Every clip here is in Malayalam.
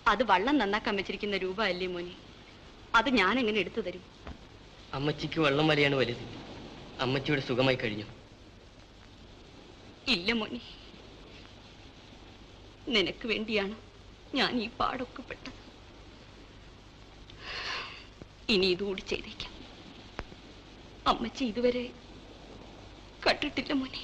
അത് വള്ളം നന്നാക്കാൻ വെച്ചിരിക്കുന്ന രൂപ അല്ലേ മോനെ അത് ഞാൻ എങ്ങനെ എടുത്തു തരും അമ്മച്ചിക്ക് വെള്ളം വരെയാണ് വലുത് അമ്മച്ചിയുടെ സുഖമായി കഴിഞ്ഞു ഇല്ല മോനെ നിനക്ക് വേണ്ടിയാണ് ഞാൻ ഈ പാടൊക്കെ പെട്ടത് ഇനി ഇതുകൂടി ചെയ്തേക്കാം അമ്മച്ചി ഇതുവരെ കണ്ടിട്ടില്ല മോനെ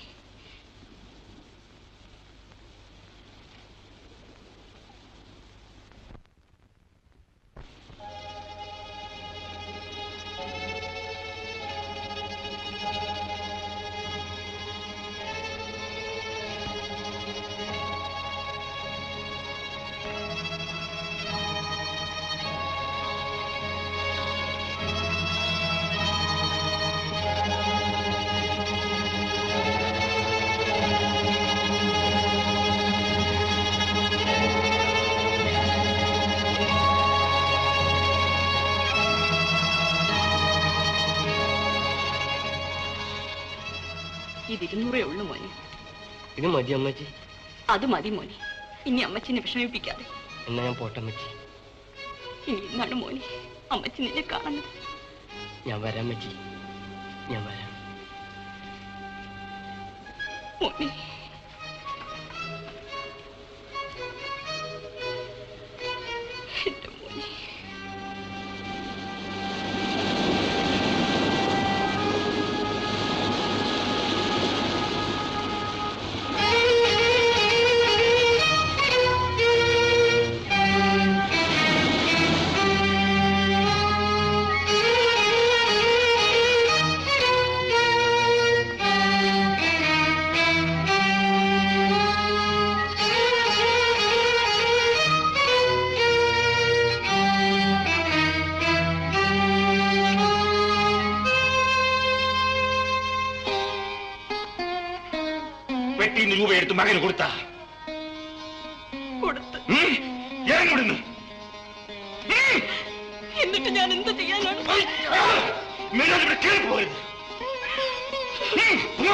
ഇത് ഇരുന്നൂറേ ഉള്ളൂ മോനെ ഇത് മതി അമ്മച്ചി അത് മതി മോനെ ഇനി അമ്മച്ചിനെ വിഷമിപ്പിക്കാതെ എന്നാ ഞാൻ പോട്ടെ അമ്മച്ചി ഇനി ഇന്നാണ് മോനെ അമ്മച്ചി നിന്നെ കാണുന്നത് ഞാൻ വരാം അമ്മച്ചി ഞാൻ വരാം മോനെ എന്റെ മോനെ വെട്ടിന്ന് രൂപ എടുത്ത് മകന് കൊടുത്ത കൊടുത്ത് ഇറങ്ങിവിടുന്നു എന്നിട്ട് ഞാൻ എന്ത് ചെയ്യാനാണ് മേലോട്ട് ഇവിടെ കയറി പോകരുത് ഉം, പോ.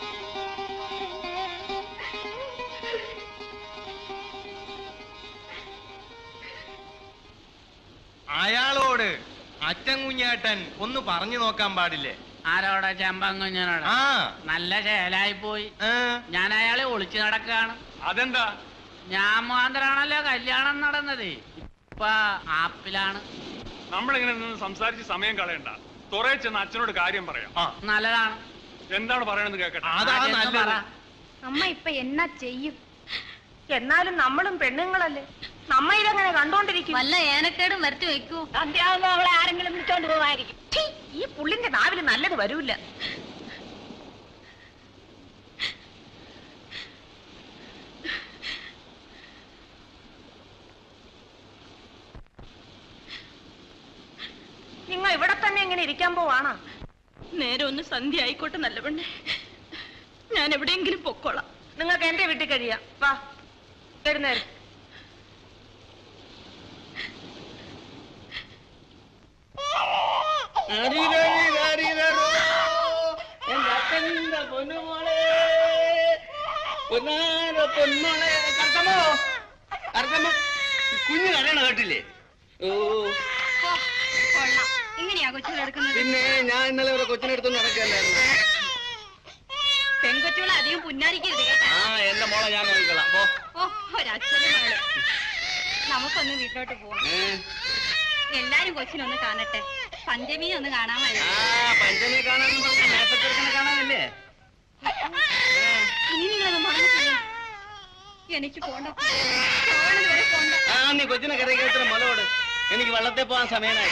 അയാളോട് അച്ഛൻ കുഞ്ഞേട്ടൻ ഒന്ന് പറഞ്ഞു നോക്കാൻ പാടില്ലേ ആരോടാ ചെമ്പങ്ങുഞ്ഞനോട് ആ നല്ല ചേലായി പോയി ഏ, ഞാൻ അയാളെ ഒളിച്ചു നടക്കാണ് അതെന്താ ഞാൻ മാത്രാണല്ലോ കല്യാണം നടന്നത് ഇപ്പൊ ആപ്പിലാണ് നമ്മളിങ്ങനെ നിന്ന് സംസാരിച്ച് സമയം കളയണ്ട തുറേ ചെന്ന് അച്ഛനോട് കാര്യം പറയാം ആ നല്ലതാണ് എന്താണ് പറയണെന്ന് കേക്കട്ടെ അതാ ആദ്യം ഒന്ന് നല്ലത് പറ. അമ്മ ഇപ്പൊ എന്നാ ചെയ്യും എന്നാലും നമ്മളും പെണ്ണുങ്ങളല്ലേ നമ്മ ഇതങ്ങനെ കണ്ടോണ്ടിരിക്കും വല്ല ഏനക്കേടും വരുത്തി വെക്കൂ സന്ധ്യാവുമ്പോ അവളെ ആരെങ്കിലും വിളിച്ചോണ്ട് പോവായിരിക്കും ഛീ, ഈ പുള്ളിന്റെ നാവില് നല്ലത് വരൂല നിങ്ങൾ ഇവിടെ തന്നെ ഇങ്ങനെ ഇരിക്കാൻ പോവാണോ നേരെ ഒന്ന് സന്ധ്യ ആയിക്കോട്ടെ നല്ല പെണ്ണെ ഞാൻ എവിടെയെങ്കിലും പൊക്കോളാം നിങ്ങൾക്ക് എന്റെ വീട്ടിൽ കഴിയാം വാ എഴുന്നേര് കുഞ്ഞു കരയണ കേട്ടില്ലേ ഓ കൊള്ളാം ഇങ്ങനെയാ കൊച്ചുകൾ എടുക്കുന്നത് പിന്നെ ഞാൻ ഇന്നലെ ഒരു കൊച്ചിനെ എടുത്തൊന്ന് നടക്കല്ലായിരുന്നു പെൺകൊച്ചുകളെ അധികം പുന്നാരിക്കരുത് കേട്ടാ ആ എന്റെ മോളെ ഞാൻ നോക്കിക്കളാം പോ ഓ ഒരച്ഛനും മകള് നമുക്കൊന്ന് വീട്ടിലോട്ട് പോവാം ഏ, എല്ലാരും കൊച്ചിനൊന്ന് കാണട്ടെ പഞ്ചമി ഒന്ന് കാണാൻ ആ വരും പഞ്ചമിയെ കാണാനും പറഞ്ഞ മേത്തച്ചെറുക്കനെ കാണാനല്ലേ ഇനി നിങ്ങളത് മറന്നിട്ടില്ല എനിക്ക് പോണ്ട പോകണത് വരെ പോണ്ട ആ നീ കൊച്ചിനെ കരയി കേട്ടിട്ട് മുലയോട് എനിക്ക് വള്ളത്തെ പോകാൻ സമയമായി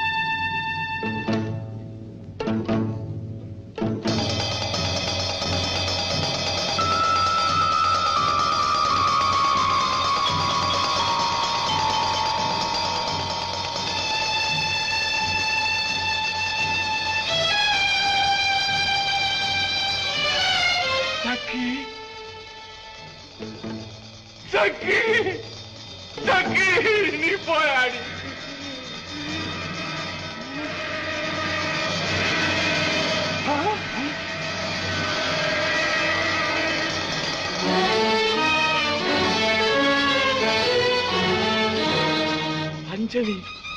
ആ ചക്കി ചക്കി നീ പോയാടി അഞ്ജലി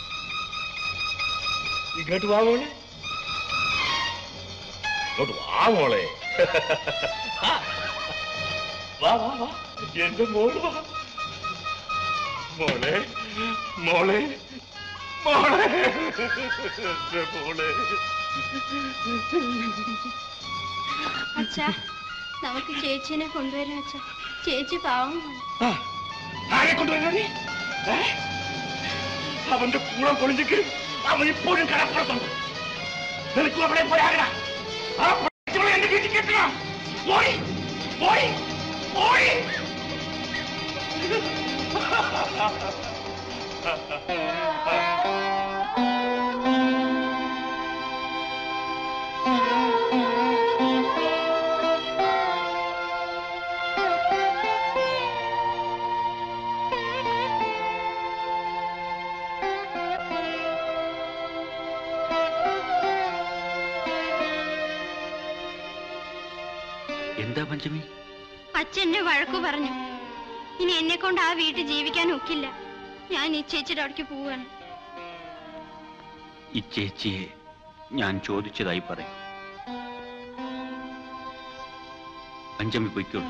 ഇങ്ങോട്ട് വാ മോളെ ഇങ്ങോട്ട് വാ മോളെ വാ വാ വാ എന്റെ മോള് വാ മോളെ മോളെ മോളെ എന്റെ മോളെ അച്ഛാ നമുക്ക് ചേച്ചീനെ കൊണ്ടുവരാം അച്ഛാ ചേച്ചി പാവമാണ് ആ, ആരെ കൊണ്ടുവരാ അവന്റെ കൂടെ പൊളിഞ്ഞിട്ട് അവൻ ഇപ്പോഴും കടപ്പുറത്തുണ്ട് നിനക്കും അവിടെ പോയാകട ആ പൊളിച്ചവളെ എന്റെ വീട്ടിൽ കെട്ടണം ഓടി ഓടി ഓടി എന്താ പഞ്ചമി അച്ഛൻ എന്നെ വഴക്കു പറഞ്ഞു ഇനി എന്നെ കൊണ്ട് ആ വീട്ടിൽ ജീവിക്കാൻ ഒക്കില്ല ഞാൻ ഈ ചേച്ചിയുടെ അവിടേക്ക് പോവാണ് ഈ ചേച്ചിയെ ഞാൻ ചോദിച്ചതായി പറയും പഞ്ചമി പൊയ്ക്കോളൂ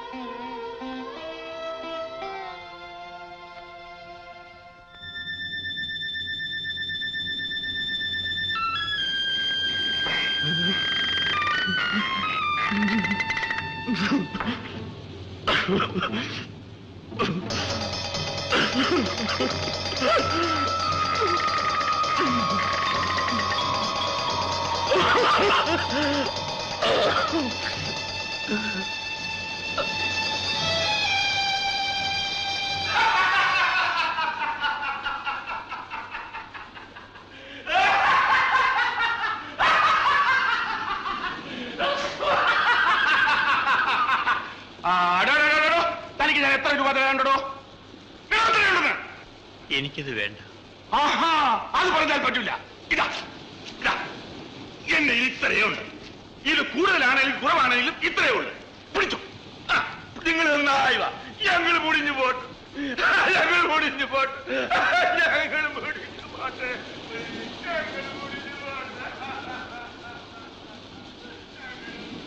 ആ, ഡോ, ഡോ, ഡോ, ഡോ, ഡോ. തനിക്ക് ഞാൻ എത്ര രൂപ തരാനുണ്ടോ എത്രയുണ്ടെന്ന് എനിക്കിത് വേണ്ട ആഹാ അത് പറഞ്ഞാൽ പറ്റൂല ഇതാ ഇതാ എന്റെ ഇത്രയേ ഉണ്ട് ഇത് കൂടുതലാണെങ്കിലും കുറവാണെങ്കിലും ഇത്രയേ ഉള്ളു പിടിച്ചു നിങ്ങൾ നന്നായി വാ ഞങ്ങൾ മുടിഞ്ഞു പോട്ട് ഞങ്ങൾ മുടിഞ്ഞു പോട്ട് ഞങ്ങൾ മുടിഞ്ഞു പോട്ടെ ഞങ്ങൾ